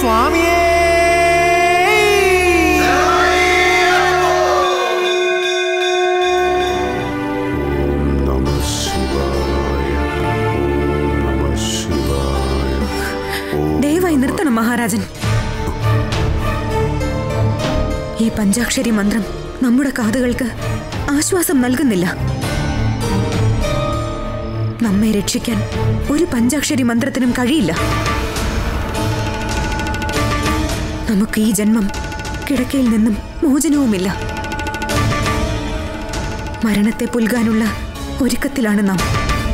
സ്വാമിയേ നമ ശിവായ ഓം നമ ശിവായ ദയവായി നിർത്തണം മഹാരാജൻ ഈ പഞ്ചാക്ഷരി മന്ത്രം നമ്മുടെ കാതുകൾക്ക് ആശ്വാസം നൽകുന്നില്ല നമ്മെ രക്ഷിക്കാൻ ഒരു പഞ്ചാക്ഷരി മന്ത്രത്തിനും കഴിയില്ല നമുക്ക് ഈ ജന്മം കിടക്കയിൽ നിന്നും മോചനവുമില്ല മരണത്തെ പുൽകാനുള്ള ഒരുക്കത്തിലാണ് നാം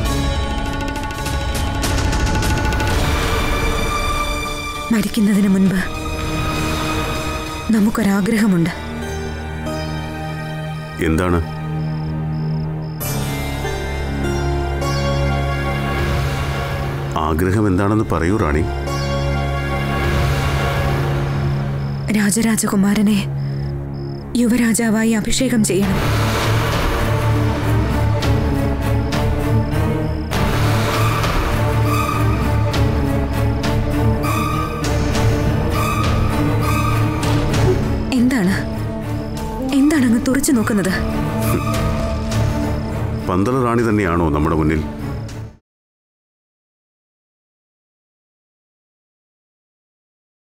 മരിക്കുന്നതിന് മുൻപ് നമുക്കൊരാഗ്രഹമുണ്ട് എന്താണ് ആഗ്രഹം എന്താണെന്ന് പറയൂ റാണി രാജരാജകുമാരനെ യുവരാജാവായി അഭിഷേകം ചെയ്യണം എന്താണ് എന്താണ് അങ്ങ് തുറച്ചു നോക്കുന്നത് പന്തള റാണി തന്നെയാണോ നമ്മുടെ മുന്നിൽ